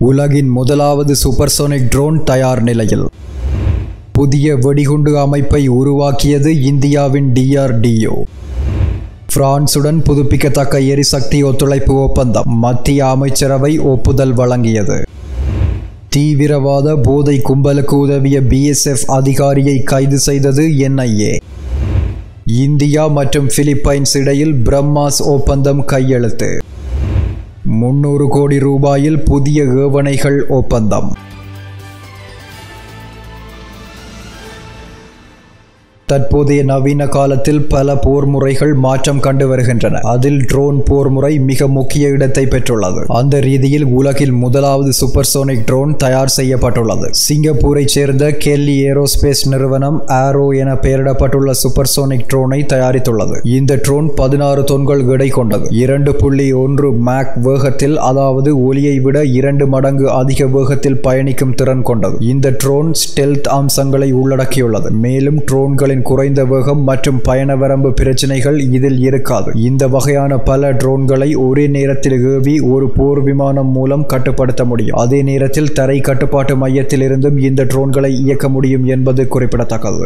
உலகின் முதலாவது supersonic drone தயார் நிலையில் புதிய வெடிகுண்டு அமைப்பை உருவாக்கியது இந்தியாவின் டிஆர்டிஓ பிரான்சுடன் புதுப்பிக்கத்தக்க எரிசக்தி ஒத்துழைப்பு ஒப்பந்தம் மத்திய அமைச்சரவை ஒப்புதல் வழங்கியது தீவிரவாத போதை கும்பலுக்கு உதவிய பிஎஸ்எஃப் அதிகாரியை கைது செய்தது என்ஐஏ இந்தியா மற்றும் பிலிப்பைன்ஸ் இடையில் பிரம்மாஸ் ஒப்பந்தம் கையெழுத்து முன்னூறு கோடி ரூபாயில் புதிய ஏவணைகள் ஒப்பந்தம் தற்போதைய நவீன காலத்தில் பல போர் முறைகள் மாற்றம் கண்டு வருகின்றன அதில் ட்ரோன் போர் முறை மிக முக்கிய இடத்தை பெற்றுள்ளது அந்த ரீதியில் உலகில் முதலாவது சூப்பர்சோனிக் ட்ரோன் தயார் செய்யப்பட்டுள்ளது சிங்கப்பூரைச் சேர்ந்த கெல்லி ஏரோஸ்பேஸ் நிறுவனம் ஆரோ என பெயரிடப்பட்டுள்ள சூப்பர்சோனிக் ட்ரோனை தயாரித்துள்ளது இந்த ட்ரோன் பதினாறு தொன்கள் எடை கொண்டது இரண்டு புள்ளி ஒன்று மேக் வேகத்தில் அதாவது ஒலியை விட இரண்டு மடங்கு அதிக வேகத்தில் பயணிக்கும் திறன் கொண்டது இந்த ட்ரோன் ஸ்டெல்த் அம்சங்களை உள்ளடக்கியுள்ளது மேலும் ட்ரோன்களின் குறைந்த வேகம் மற்றும் பயண வரம்பு பிரச்சனைகள் இதில் இருக்காது இந்த வகையான பல ட்ரோன்களை ஒரே நேரத்தில் ஏவி ஒரு போர் விமானம் மூலம் கட்டுப்படுத்த முடியும் அதே நேரத்தில் தரை கட்டுப்பாட்டு மையத்திலிருந்தும் இந்த ட்ரோன்களை இயக்க முடியும் என்பது குறிப்பிடத்தக்கது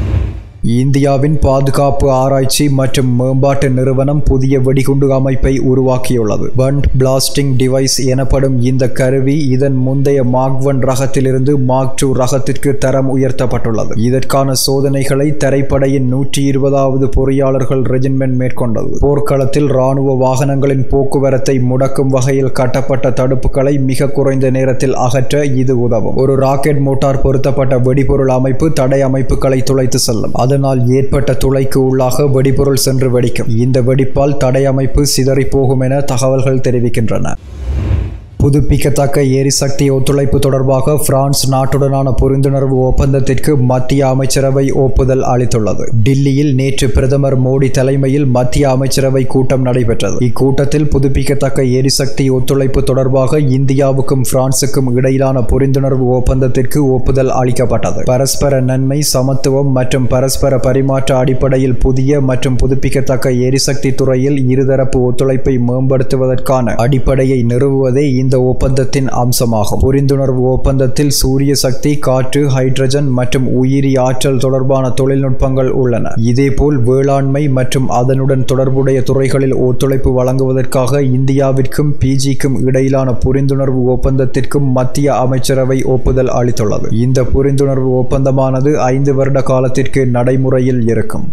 இந்தியாவின் பாதுகாப்பு ஆராய்ச்சி மற்றும் மேம்பாட்டு நிறுவனம் புதிய வெடிகுண்டு அமைப்பை உருவாக்கியுள்ளது பண்ட் பிளாஸ்டிங் டிவைஸ் எனப்படும் இந்த கருவி இதன் முந்தைய மாக் ஒன் ரகத்திலிருந்து மாக் டூ ரகத்திற்கு தரம் உயர்த்தப்பட்டுள்ளது இதற்கான சோதனைகளை தரைப்படையின் நூற்றி இருபதாவது பொறியாளர்கள் ரெஜிமெண்ட் மேற்கொண்டது போர்க்களத்தில் ராணுவ வாகனங்களின் போக்குவரத்தை முடக்கும் வகையில் கட்டப்பட்ட தடுப்புகளை மிக குறைந்த நேரத்தில் அகற்ற இது உதவும் ஒரு ராக்கெட் மோட்டார் பொருத்தப்பட்ட வெடிபொருள் அமைப்பு தடை அமைப்புகளை துளைத்து செல்லும் அதனால் ஏற்பட்ட துளைக்கு உள்ளாக வெடிபொருள் சென்று வெடிக்கும் இந்த வெடிப்பால் தடை அமைப்பு சிதறி போகும் என தகவல்கள் தெரிவிக்கின்றன புதுப்பிக்கத்தக்க எரிசக்தி ஒத்துழைப்பு தொடர்பாக பிரான்ஸ் நாட்டுடனான புரிந்துணர்வு ஒப்பந்தத்திற்கு மத்திய அமைச்சரவை ஒப்புதல் அளித்துள்ளது டில்லியில் நேற்று பிரதமர் மோடி தலைமையில் மத்திய அமைச்சரவை கூட்டம் நடைபெற்றது இக்கூட்டத்தில் புதுப்பிக்கத்தக்க எரிசக்தி ஒத்துழைப்பு தொடர்பாக இந்தியாவுக்கும் பிரான்சுக்கும் இடையிலான புரிந்துணர்வு ஒப்பந்தத்திற்கு ஒப்புதல் அளிக்கப்பட்டது பரஸ்பர நன்மை சமத்துவம் மற்றும் பரஸ்பர பரிமாற்ற அடிப்படையில் புதிய மற்றும் புதுப்பிக்கத்தக்க எரிசக்தி துறையில் இருதரப்பு ஒத்துழைப்பை மேம்படுத்துவதற்கான அடிப்படையை நிறுவுவதே இந்த ஒப்பந்தத்தின் அம்சமாகும் புரிந்துணர்வு ஒப்பந்தத்தில் சூரிய சக்தி காற்று ஹைட்ரஜன் மற்றும் உயிரி ஆற்றல் தொடர்பான தொழில்நுட்பங்கள் உள்ளன இதேபோல் வேளாண்மை மற்றும் அதனுடன் தொடர்புடைய துறைகளில் ஒத்துழைப்பு வழங்குவதற்காக இந்தியாவிற்கும் பிஜிக்கும் இடையிலான புரிந்துணர்வு ஒப்பந்தத்திற்கும் மத்திய அமைச்சரவை ஒப்புதல் அளித்துள்ளது இந்த புரிந்துணர்வு ஒப்பந்தமானது ஐந்து வருட காலத்திற்கு நடைமுறையில் இருக்கும்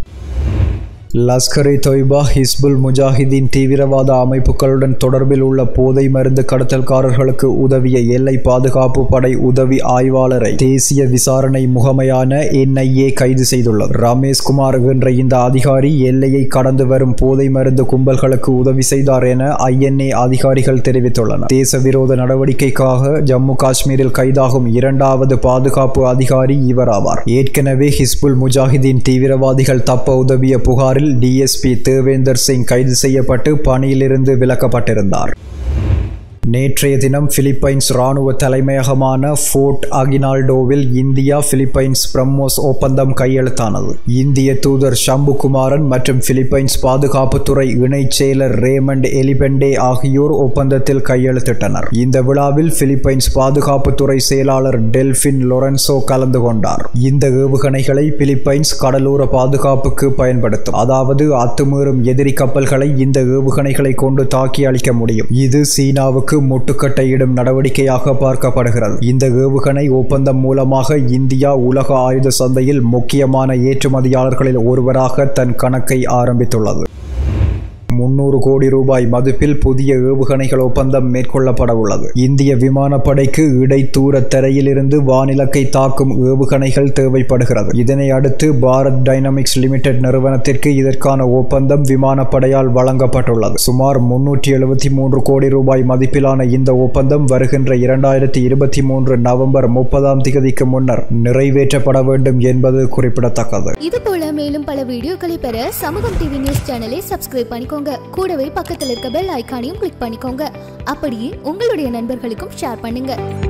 லஸ்கர் இ தொய்பா ஹிஸ்புல் முஜாஹிதீன் தீவிரவாத அமைப்புகளுடன் தொடர்பில் உள்ள போதை மருந்து கடத்தல்காரர்களுக்கு உதவிய எல்லை பாதுகாப்பு படை உதவி ஆய்வாளரை தேசிய விசாரணை முகமையான என்ஐஏ கைது செய்துள்ளது ரமேஷ் குமார் என்ற இந்த அதிகாரி எல்லையை கடந்து வரும் போதை மருந்து கும்பல்களுக்கு உதவி செய்தார் என ஐஎன்ஏ அதிகாரிகள் தெரிவித்துள்ளனர் தேச விரோத நடவடிக்கைக்காக ஜம்மு காஷ்மீரில் கைதாகும் இரண்டாவது பாதுகாப்பு அதிகாரி இவர் ஆவார் ஏற்கனவே ஹிஸ்புல் முஜாஹிதீன் தீவிரவாதிகள் தப்ப உதவிய புகாரில் டிஎஸ்பி தேவேந்தர் சிங் கைது செய்யப்பட்டு பணியிலிருந்து விலக்கப்பட்டிருந்தார் நேற்றைய தினம் பிலிப்பைன்ஸ் இராணுவ தலைமையகமான ஃபோர்ட் அகினால்டோவில் இந்தியா பிலிப்பைன்ஸ் பிரம்மோஸ் ஒப்பந்தம் கையெழுத்தானது இந்திய தூதர் ஷம்புகுமாரன் மற்றும் பிலிப்பைன்ஸ் பாதுகாப்புத்துறை இணைச் செயலர் ரேமண்ட் எலிபெண்டே ஆகியோர் ஒப்பந்தத்தில் கையெழுத்திட்டனர் இந்த விழாவில் பிலிப்பைன்ஸ் பாதுகாப்புத்துறை செயலாளர் டெல்பின் லொரன்சோ கலந்து கொண்டார் இந்த ஏவுகணைகளை பிலிப்பைன்ஸ் கடலோர பாதுகாப்புக்கு பயன்படுத்தும் அதாவது அத்துமீறும் எதிரி கப்பல்களை இந்த ஏவுகணைகளை கொண்டு தாக்கி அளிக்க முடியும் இது சீனாவுக்கு முட்டுக்கட்டையிடும் நடவடிக்கையாக பார்க்கப்படுகிறது இந்த ஏவுகணை ஒப்பந்தம் மூலமாக இந்தியா உலக ஆயுத சந்தையில் முக்கியமான ஏற்றுமதியாளர்களில் ஒருவராக தன் கணக்கை ஆரம்பித்துள்ளது முன்னூறு கோடி ரூபாய் மதிப்பில் புதிய ஏவுகணைகள் ஒப்பந்தம் மேற்கொள்ளப்பட உள்ளது இந்திய விமானப்படைக்கு இடைத்தூர தரையிலிருந்து வானிலக்கை தாக்கும் ஏவுகணைகள் தேவைப்படுகிறது இதனை அடுத்து பாரத் டைனமிக்ஸ் லிமிடெட் நிறுவனத்திற்கு இதற்கான ஒப்பந்தம் விமானப்படையால் வழங்கப்பட்டுள்ளது சுமார் முன்னூற்றி எழுபத்தி மூன்று கோடி ரூபாய் மதிப்பிலான இந்த ஒப்பந்தம் வருகின்ற இரண்டாயிரத்தி இருபத்தி மூன்று நவம்பர் முப்பதாம் திகதிக்கு முன்னர் நிறைவேற்றப்பட வேண்டும் என்பது குறிப்பிடத்தக்கது இது போல மேலும் பல வீடியோக்களை பெற சமூகம் டிவி நியூஸ் சேனலை சப்ஸ்கிரைப் பண்ணிக்கோங்க கூடவே பக்கத்தில் இருக்க பெல் ஐகானையும் கிளிக் பண்ணிக்கோங்க அப்படியே உங்களுடைய நண்பர்களுக்கும் ஷேர் பண்ணுங்க